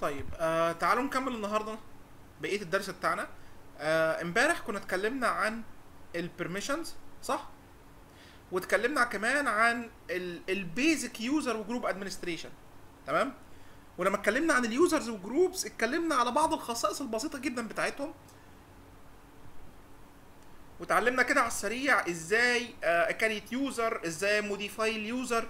طيب آه تعالوا نكمل النهارده بقيه الدرس بتاعنا آه، امبارح كنا اتكلمنا عن البرميشنز صح واتكلمنا كمان عن البيزك يوزر وجروب ادمنستريشن تمام ولما اتكلمنا عن اليوزرز وجروبس اتكلمنا على بعض الخصائص البسيطه جدا بتاعتهم وتعلمنا كده على السريع ازاي اكريت يوزر ازاي موديفاي اليوزر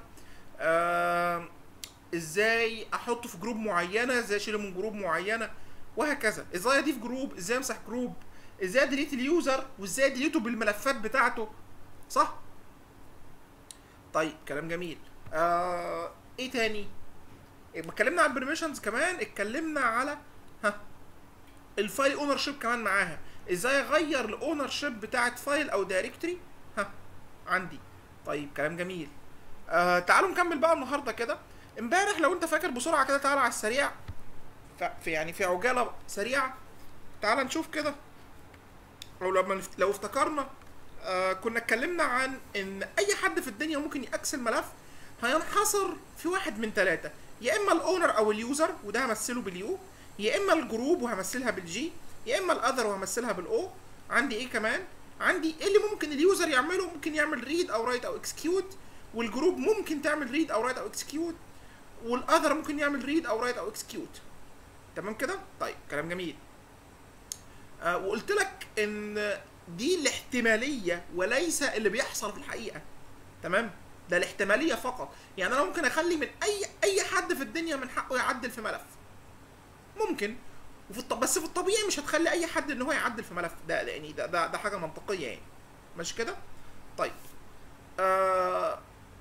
ازاي احطه في جروب معينه ازاي اشيله من جروب معينه وهكذا ازاي اضيف جروب ازاي امسح جروب ازاي اديليت اليوزر وازاي اديليته بالملفات بتاعته صح طيب كلام جميل آه ايه تاني اتكلمنا عن البرميشنز كمان اتكلمنا على ها الفايل اونر شيب كمان معاها ازاي اغير الاونر شيب بتاعت فايل او دايركتوري ها عندي طيب كلام جميل آه تعالوا نكمل بقى النهارده كده امبارح لو انت فاكر بسرعه كده تعالى على السريع في يعني في عجاله سريعه تعالى نشوف كده او لما لو افتكرنا آه كنا اتكلمنا عن ان اي حد في الدنيا ممكن ياكسل ملف هينحصر في واحد من ثلاثه يا اما الاونر او اليوزر وده همثله باليو يا اما الجروب وهمثلها بالجي يا اما الاذر وهمثلها بالاو عندي ايه كمان عندي ايه اللي ممكن اليوزر يعمله ممكن يعمل ريد او رايت او اكسكيوت والجروب ممكن تعمل ريد او رايت او اكسكيوت والاذر ممكن يعمل ريد او رايت او اكسكيوت تمام كده طيب كلام جميل آه وقلت لك ان دي الاحتماليه وليس اللي بيحصل في الحقيقه تمام ده الاحتماليه فقط يعني انا ممكن اخلي من اي اي حد في الدنيا من حقه يعدل في ملف ممكن وفي الط... بس في الطبيعي مش هتخلي اي حد ان هو يعدل في ملف ده يعني ده ده, ده حاجه منطقيه يعني ماشي كده طيب آه...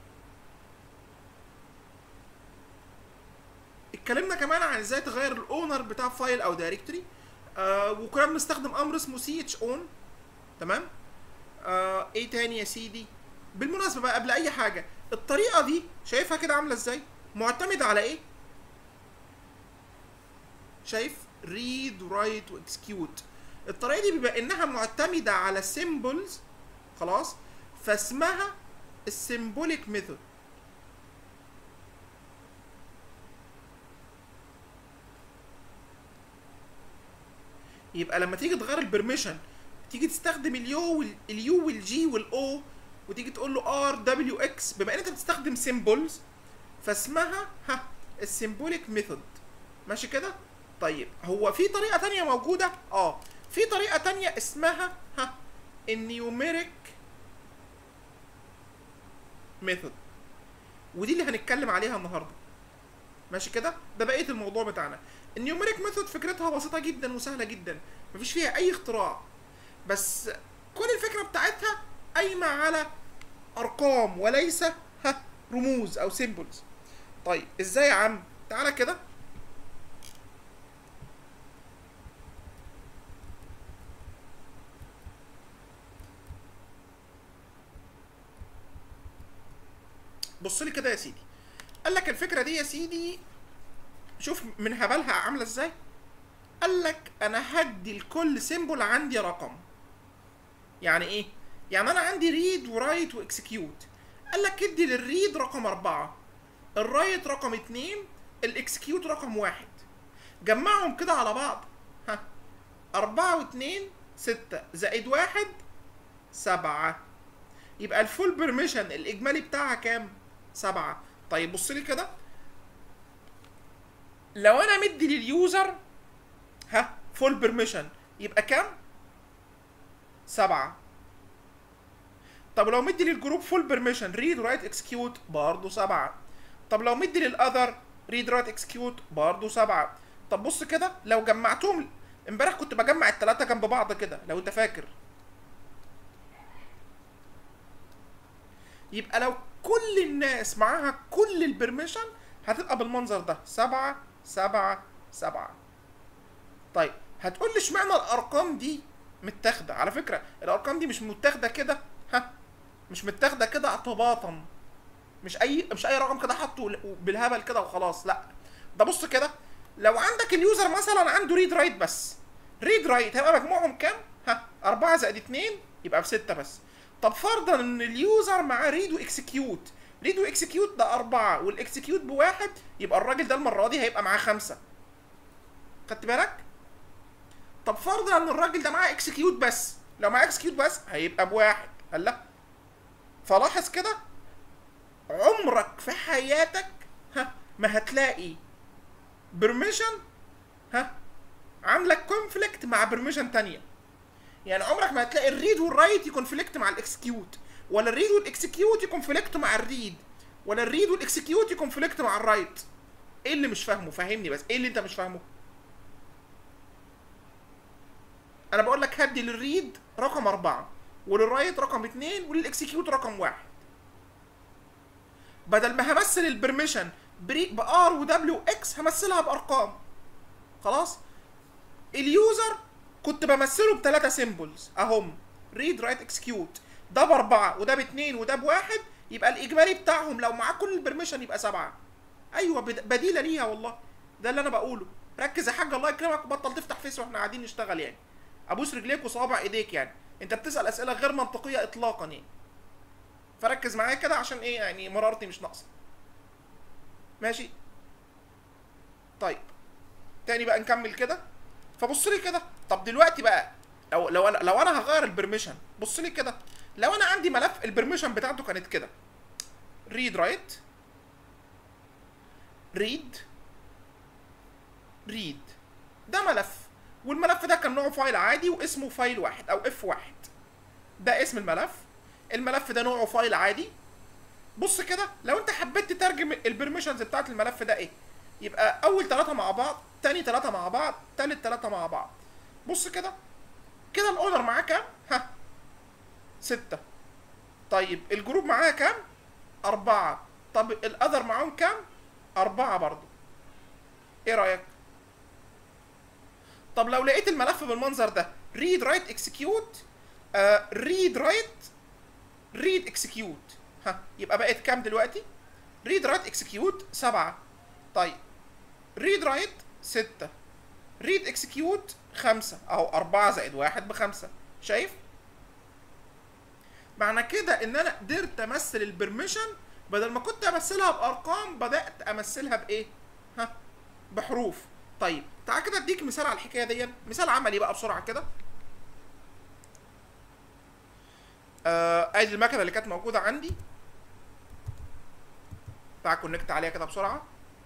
اتكلمنا كمان عن ازاي تغير الاونر بتاع فايل او دايركتوري آه وكنا بنستخدم امر اسمه سي اتش اون تمام آه ايه تاني يا سيدي بالمناسبه بقى قبل اي حاجه الطريقه دي شايفها كده عامله ازاي معتمده على ايه شايف ريد ورايت واكسكيوت الطريقه دي بيبقى انها معتمده على سيمبلز خلاص فاسمها السيمبوليك ميثود يبقى لما تيجي تغير البرميشن تيجي تستخدم اليو اليو والجي والاو وتيجي تقول له ار دبليو اكس بما ان انت بتستخدم سيمبلز فاسمها ها السيمبوليك ميثود ماشي كده طيب هو في طريقه تانية موجوده اه في طريقه تانية اسمها ها النيوميريك ميثود ودي اللي هنتكلم عليها النهارده ماشي كده ده بقيه الموضوع بتاعنا النيوميريك ميثود فكرتها بسيطه جدا وسهله جدا مفيش فيها اي اختراع بس كل الفكره بتاعتها قايمه على ارقام وليس ها رموز او سيمبلز طيب ازاي يا عم تعالى كده بص لي كده يا سيدي قال لك الفكره دي يا سيدي شوف من هبلها عامله ازاي قال لك انا هدي لكل سيمبل عندي رقم يعني ايه يعني انا عندي ريد ورايت واكسكيوت قال لك ادي للريد رقم أربعة الرايت رقم اتنين الاكسكيوت رقم واحد جمعهم كده على بعض ها أربعة واتنين ستة زائد واحد سبعة يبقى الفول بيرميشن الإجمالي بتاعها كام؟ سبعة طيب بص لي كده لو انا مدي لليوزر ها فول بيرميشن يبقى كام سبعة طب لو مدي للجروب فول بيرميشن ريد رايت اكسكيوت برضه سبعة طب لو مدي للاذر ريد رايت اكسكيوت برضه سبعة طب بص كده لو جمعتهم امبارح كنت بجمع التلاتة جنب بعض كده لو انت فاكر يبقى لو كل الناس معاها كل البرميشن هتبقى بالمنظر ده سبعة سبعة سبعة طيب هتقول لي اشمعنى الارقام دي متاخده على فكره الارقام دي مش متاخده كده ها مش متاخده كده اعتباطا مش اي مش اي رقم كده حاطه بالهبل كده وخلاص لا ده بص كده لو عندك اليوزر مثلا عنده ريد رايت بس ريد رايت هيبقى مجموعهم كام ها 4 زائد 2 يبقى بستة بس طب فرضا ان اليوزر معاه ريد واكسكيوت ريد واكسكيوت ده أربعة والاكسكيوت بواحد يبقى الراجل ده المرة دي هيبقى معاه خمسة خدت بالك طب فرضا ان الراجل ده معاه اكسكيوت بس لو معاه اكسكيوت بس هيبقى بواحد قال لا فلاحظ كده عمرك في حياتك ها ما هتلاقي برميشن ها عاملك كونفليكت مع برميشن تانية يعني عمرك ما هتلاقي الريد والرايت يكونفليكت مع الاكسكيوت ولا الريد والاكسكيوت يكونفليكت مع الريد ولا الريد والاكسكيوت يكونفليكت مع الرايت ايه اللي مش فاهمه فهمني بس ايه اللي انت مش فاهمه انا بقول لك هدي للريد رقم أربعة وللرايت رقم اتنين وللاكسكيوت رقم واحد بدل ما همثل البرميشن بار ودبليو اكس همثلها بارقام خلاص اليوزر كنت بمثله بثلاثة سيمبلز اهم ريد رايت اكسكيوت ده باربعة وده باتنين وده بواحد يبقى الاجمالي بتاعهم لو معاه كل البرميشن يبقى سبعة ايوه بد- بديلة ليها والله ده اللي انا بقوله ركز يا حاج الله يكرمك وبطل تفتح فيس واحنا قاعدين نشتغل يعني ابوس رجليك وصوابع ايديك يعني انت بتسال اسئله غير منطقيه اطلاقا يعني فركز معايا كده عشان ايه يعني مرارتي مش ناقصه ماشي طيب تاني بقى نكمل كده فبص لي كده طب دلوقتي بقى لو لو انا لو انا هغير البرميشن بص لي كده لو انا عندي ملف البرميشن بتاعته كانت كده ريد رايت ريد ريد ده ملف والملف ده كان نوعه فايل عادي واسمه فايل واحد او اف واحد ده اسم الملف الملف ده نوعه فايل عادي بص كده لو انت حبيت تترجم البرميشنز بتاعت الملف ده ايه يبقى اول ثلاثة مع بعض تاني ثلاثة مع بعض تالت ثلاثة مع بعض بص كده كده الاونر معاه كام ها ستة طيب الجروب معاه كام أربعة طب الأذر معاهم كام أربعة برضو ايه رأيك طب لو لقيت الملف بالمنظر ده read write execute آه read write read execute ها يبقى بقت كام دلوقتي read write execute سبعة طيب read write ستة read execute خمسة أهو أربعة زائد واحد بخمسة شايف معنى كده إن أنا قدرت أمثل البرميشن بدل ما كنت أمثلها بأرقام بدأت أمثلها بإيه؟ ها بحروف طيب تعال كده اديك مثال على الحكايه دي مثال عملي بقى بسرعه كده آه ادي المكنه اللي كانت موجوده عندي تعال كونكت عليها كده بسرعه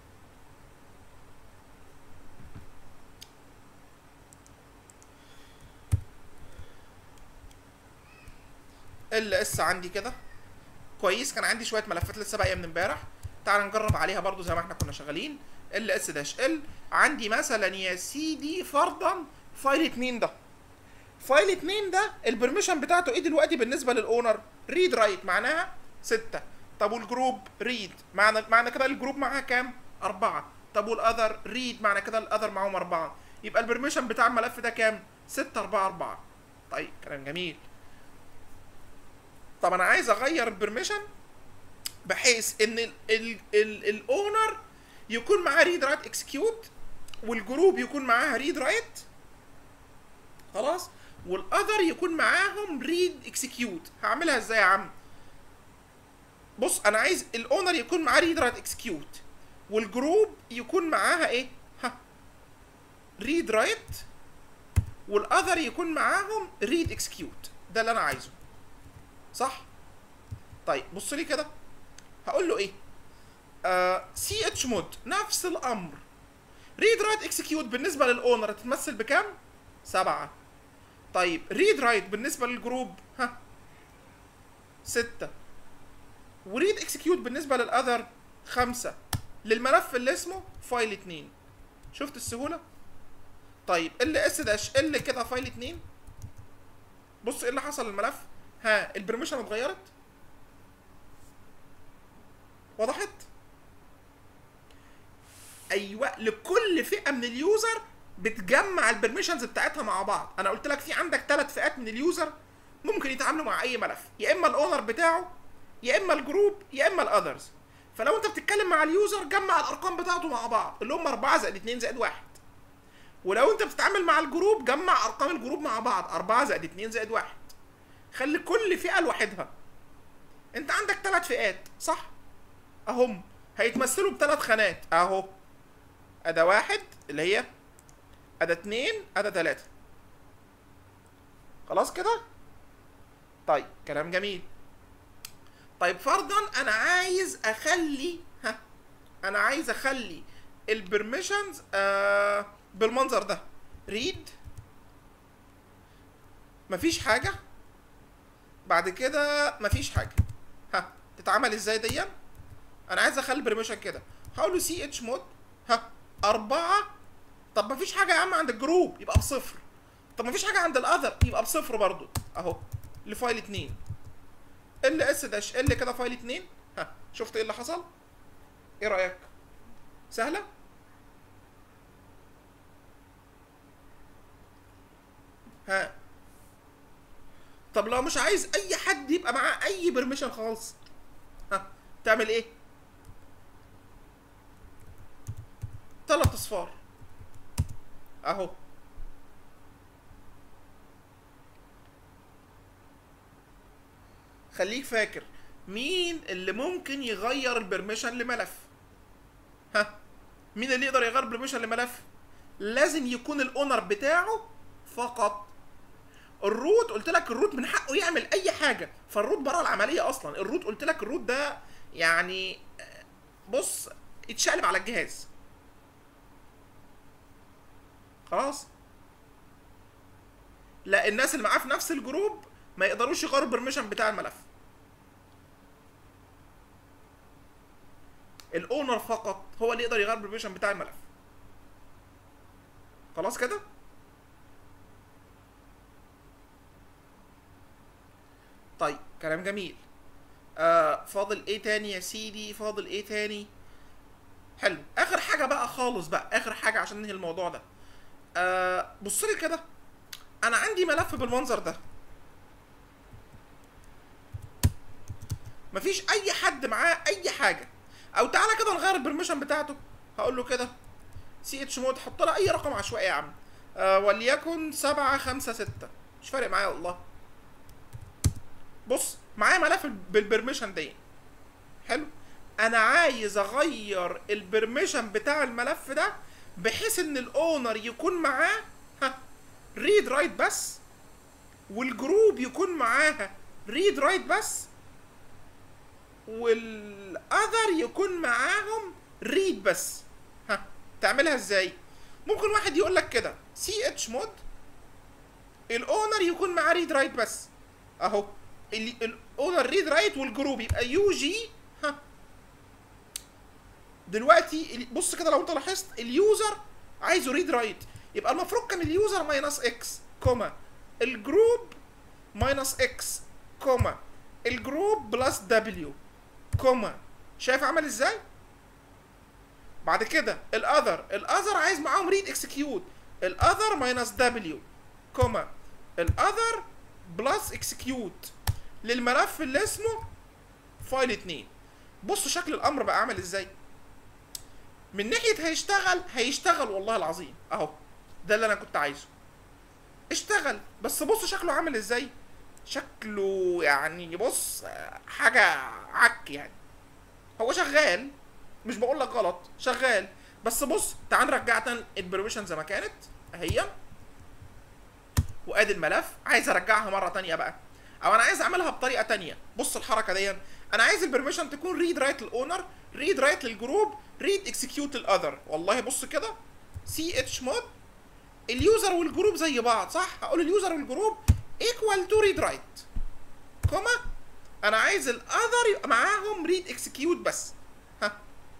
ال اس عندي كده كويس كان عندي شويه ملفات لسه باقيه من امبارح تعال نجرب عليها برضو زي ما احنا كنا شغالين ال اس داش ال عندي مثلا يا سيدي فرضا فايل 2 ده فايل 2 ده البرميشن بتاعته ايه دلوقتي بالنسبه للاونر ريد رايت معناها 6 طب والجروب ريد معنى معنى كده الجروب معاها كام 4 طب والاذر ريد معنى كده الاذر معاهم 4 يبقى البرميشن بتاع الملف ده كام 6 4 4 طيب كلام جميل طب انا عايز اغير البرميشن بحيث ان ال ال ال الاونر يكون معاه ريد رايت اكسكيوت والجروب يكون معاها ريد رايت خلاص والاذر يكون معاهم ريد اكسكيوت هعملها ازاي يا عم بص انا عايز الاونر يكون معاه ريد رايت اكسكيوت والجروب يكون معاها ايه ها ريد رايت والاذر يكون معاهم ريد اكسكيوت ده اللي انا عايزه صح طيب بص لي كده هقول له ايه سي اتش مود نفس الامر ريد رايت اكسكيوت بالنسبه للاونر هتتمثل بكام سبعة طيب ريد رايت بالنسبه للجروب ها ستة وريد اكسكيوت بالنسبه للاذر خمسة للملف اللي اسمه فايل اتنين شفت السهوله طيب ال اس داش ال كده فايل اتنين بص ايه اللي حصل للملف ها البرميشن اتغيرت وضحت ايوه لكل فئه من اليوزر بتجمع البرميشنز بتاعتها مع بعض انا قلت لك في عندك ثلاث فئات من اليوزر ممكن يتعاملوا مع اي ملف يا اما الاونر بتاعه يا اما الجروب يا اما الاذرز فلو انت بتتكلم مع اليوزر جمع الارقام بتاعته مع بعض اللي هم 4 زائد 2 زائد 1 ولو انت بتتعامل مع الجروب جمع ارقام الجروب مع بعض 4 زائد 2 زائد 1 خلي كل فئه لوحدها انت عندك ثلاث فئات صح اهم هيتمثلوا بثلاث خانات اهو ادا واحد اللي هي ادا اتنين ادا تلاتة خلاص كده طيب كلام جميل طيب فرضا انا عايز اخلي ها انا عايز اخلي البرميشنز آه بالمنظر ده ريد مفيش حاجه بعد كده مفيش حاجه ها تتعمل ازاي دي انا عايز اخلي البرميشن كده هقول له سي اتش مود ها أربعة طب مفيش حاجة يا عم عند الجروب يبقى بصفر طب مفيش حاجة عند الأذر يبقى بصفر برضو أهو لفايل اتنين ال اس داش ال كده فايل اتنين ها شفت ايه اللي حصل؟ ايه رأيك؟ سهلة؟ ها طب لو مش عايز اي حد يبقى معاه اي برميشن خالص ها تعمل ايه ثلاث اصفار اهو خليك فاكر مين اللي ممكن يغير البرميشن لملف ها مين اللي يقدر يغير البرميشن لملف لازم يكون الاونر بتاعه فقط الروت قلت لك الروت من حقه يعمل اي حاجه فالروت بره العمليه اصلا الروت قلت لك الروت ده يعني بص اتشقلب على الجهاز خلاص لا الناس اللي معاه في نفس الجروب ما يقدروش يغيروا البرميشن بتاع الملف الاونر فقط هو اللي يقدر يغير البرميشن بتاع الملف خلاص كده طيب كلام جميل آه فاضل ايه تاني يا سيدي فاضل ايه تاني حلو اخر حاجه بقى خالص بقى اخر حاجه عشان ننهي الموضوع ده آه بص لي كده انا عندي ملف بالمنظر ده مفيش اي حد معاه اي حاجه او تعالى كده نغير البرميشن بتاعته هقول له كده سي اتش مود حط لها اي رقم عشوائي يا عم آه وليكن سبعة خمسة ستة مش فارق معايا والله بص معايا ملف بالبرميشن دي حلو انا عايز اغير البرميشن بتاع الملف ده بحيث ان الاونر يكون معاه ها ريد رايت بس والجروب يكون معاها ريد رايت بس والاذر يكون معاهم ريد بس ها تعملها ازاي ممكن واحد يقول لك كده سي اتش مود الاونر يكون معاه ريد رايت بس اهو الاونر ريد رايت والجروب يبقى يو جي ها دلوقتي بص كده لو انت لاحظت اليوزر عايزه ريد رايت يبقى المفروض كان اليوزر ماينس اكس كوما الجروب ماينس اكس كوما الجروب بلس دبليو كوما شايف عمل ازاي بعد كده الاذر الاذر عايز معاهم ريد اكسكيوت الاذر ماينس دبليو كوما الاذر بلس اكسكيوت للملف اللي اسمه فايل 2 بصوا شكل الامر بقى عامل ازاي من ناحيه هيشتغل هيشتغل والله العظيم اهو ده اللي انا كنت عايزه اشتغل بس بصوا شكله عامل ازاي شكله يعني بص حاجه عك يعني هو شغال مش بقول لك غلط شغال بس بص تعال نرجع تاني البرميشن زي ما كانت اهي وادي الملف عايز ارجعها مره تانية بقى او انا عايز اعملها بطريقه تانية بص الحركه دي انا عايز البرميشن تكون ريد رايت للاونر ريد رايت للجروب ريد اكسكيوت للاذر والله بص كده سي اتش مود اليوزر والجروب زي بعض صح هقول اليوزر والجروب ايكوال تو ريد رايت كوما انا عايز الاذر يبقى معاهم ريد اكسكيوت بس ها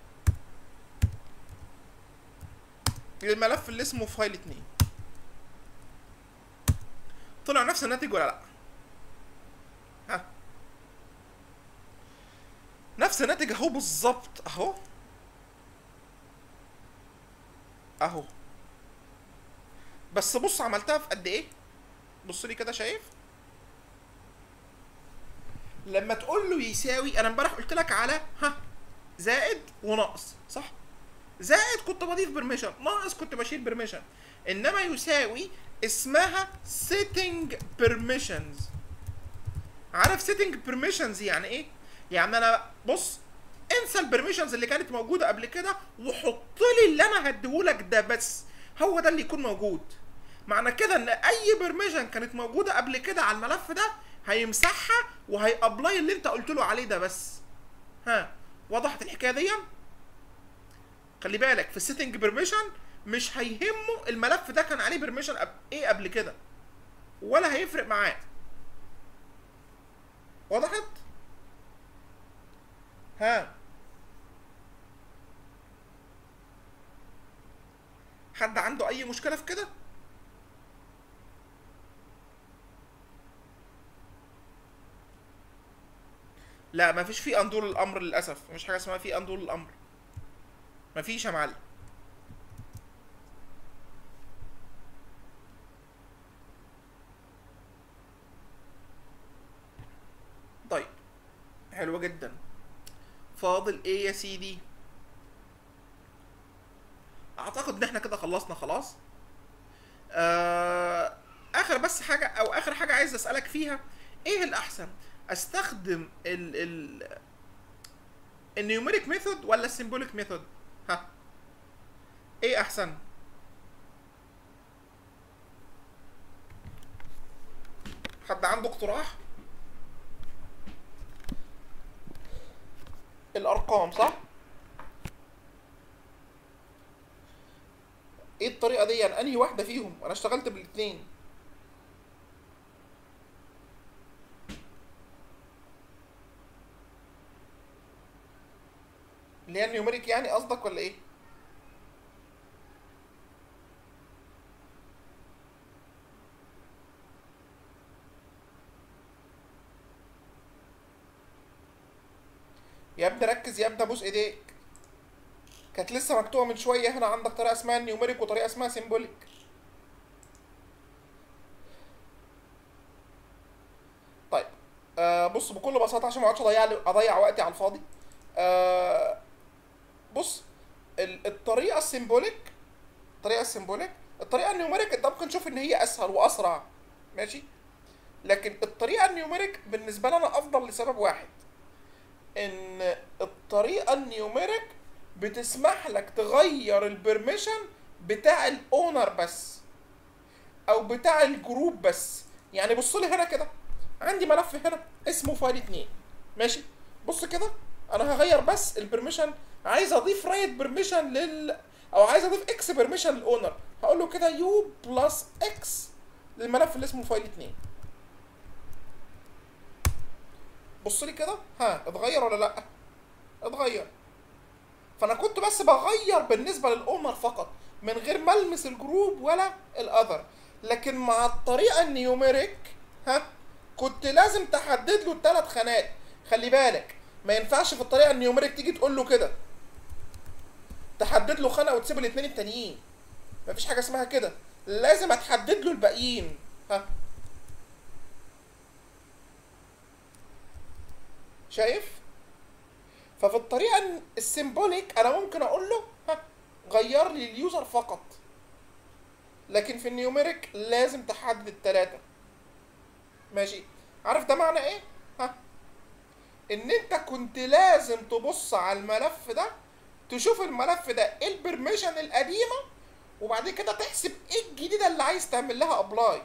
الملف اللي اسمه فايل 2 طلع نفس الناتج ولا لا ها نفس الناتج اهو بالظبط اهو اهو بس بص عملتها في قد ايه بص لي كده شايف لما تقول له يساوي انا امبارح قلت لك على ها زائد وناقص صح زائد كنت بضيف برميشن ناقص كنت بشيل برميشن انما يساوي اسمها setting permissions عارف setting permissions يعني ايه يعني انا بص انسى البرميشنز اللي كانت موجوده قبل كده وحط لي اللي انا هديهولك ده بس هو ده اللي يكون موجود معنى كده ان اي بيرميشن كانت موجوده قبل كده على الملف ده هيمسحها وهيابلاي اللي انت قلت له عليه ده بس ها وضحت الحكايه دي خلي بالك في السيتنج بيرميشن مش هيهمه الملف ده كان عليه بيرميشن أب... ايه قبل كده ولا هيفرق معاه وضحت ها حد عنده اي مشكله في كده لا مفيش في اندول الامر للاسف مفيش حاجه اسمها في اندول الامر مفيش يا معلم طيب حلوة جدا فاضل ايه يا سيدي اعتقد ان احنا كده خلصنا خلاص آه اخر بس حاجة او اخر حاجة عايز اسألك فيها ايه الاحسن استخدم ال ال النيوميريك ميثود ولا السيمبوليك ميثود ها ايه احسن حد عنده اقتراح الارقام صح ايه الطريقه دي يعني انهي واحده فيهم انا اشتغلت بالاثنين اللي هي النيوميريك يعني قصدك ولا ايه يا ابني ركز يا ابني ابوس ايديك كانت لسه مكتوبه من شويه هنا عندك طريقه اسمها نيوميريك وطريقه اسمها سيمبوليك طيب آه بص بكل بساطه عشان ما اقعدش اضيع اضيع وقتي على الفاضي آه بص ال- الطريقه السيمبوليك الطريقه السيمبوليك الطريقه النيوميريك انت ممكن تشوف ان هي اسهل واسرع ماشي لكن الطريقه النيوميريك بالنسبه لي انا افضل لسبب واحد ان الطريقه النيوميريك بتسمح لك تغير البرميشن بتاع الاونر بس او بتاع الجروب بس يعني بص لي هنا كده عندي ملف هنا اسمه فايل 2 ماشي بص كده انا هغير بس البرميشن عايز اضيف رايت برميشن لل او عايز اضيف اكس برميشن للاونر هقول له كده يو بلس اكس للملف اللي اسمه فايل 2 بص لي كده ها اتغير ولا لا اتغير فانا كنت بس بغير بالنسبه للاونر فقط من غير ما المس الجروب ولا الاذر لكن مع الطريقه النيوميريك ها كنت لازم تحدد له الثلاث خانات خلي بالك ما ينفعش في الطريقه النيوميريك تيجي تقول له كده تحدد له خانه وتسيب الاثنين التانيين مفيش حاجه اسمها كده لازم هتحدد له الباقيين ها شايف ففي الطريقه السيمبوليك انا ممكن اقول له ها غير لي اليوزر فقط لكن في النيوميريك لازم تحدد التلاتة ماشي عارف ده معنى ايه ها ان انت كنت لازم تبص على الملف ده تشوف الملف ده ايه البرميشن القديمه وبعد كده تحسب ايه الجديده اللي عايز تعمل لها ابلاي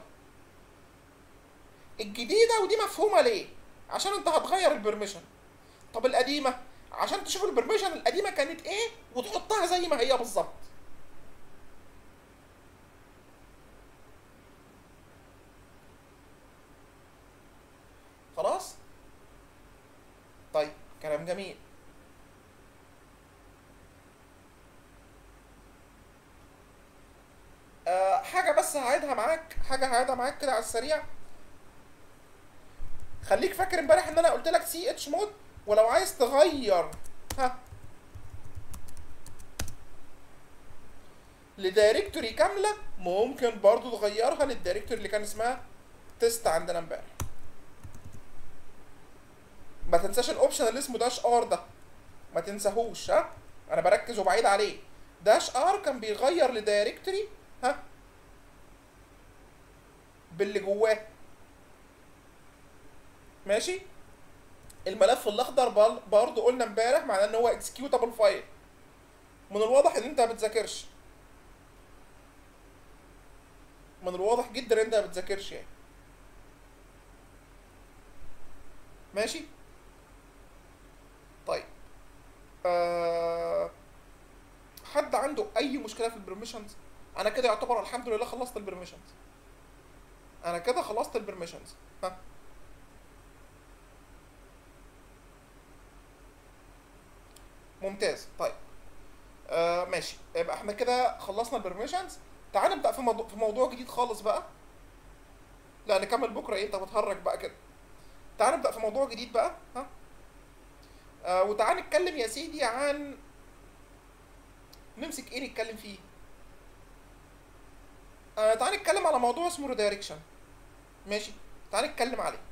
الجديده ودي مفهومه ليه عشان انت هتغير البرميشن طب القديمه عشان تشوف البرميشن القديمه كانت ايه وتحطها زي ما هي بالظبط خلاص طيب كلام جميل آه حاجة بس هعيدها معاك حاجة هعيدها معاك كده على السريع خليك فاكر امبارح ان انا قلت لك سي اتش مود ولو عايز تغير ها لدايركتوري كاملة ممكن برضو تغيرها للدايركتوري اللي كان اسمها تيست عندنا امبارح ما تنساش الاوبشن اللي اسمه داش ار ده ما تنساهوش ها انا بركز وبعيد عليه داش ار كان بيغير لدايركتوري ها باللي جواه ماشي الملف الاخضر بل- برضه قلنا امبارح معناه ان هو اكسكيوتابل فايل من الواضح ان انت ما بتذاكرش من الواضح جدا ان انت ما بتذاكرش يعني ماشي طيب آه... حد عنده اي مشكله في البرميشنز انا كده يعتبر الحمد لله خلصت البرميشنز انا كده خلصت البرميشنز ها ممتاز طيب آه ماشي يبقى احنا كده خلصنا البرميشنز تعال نبدا في موضوع في موضوع جديد خالص بقى لا نكمل بكره ايه انت بتهرج بقى كده تعال نبدا في موضوع جديد بقى ها آه وتعال نتكلم يا سيدي عن نمسك ايه نتكلم فيه آه تعال نتكلم على موضوع اسمه ريدايركشن ماشي تعال نتكلم عليه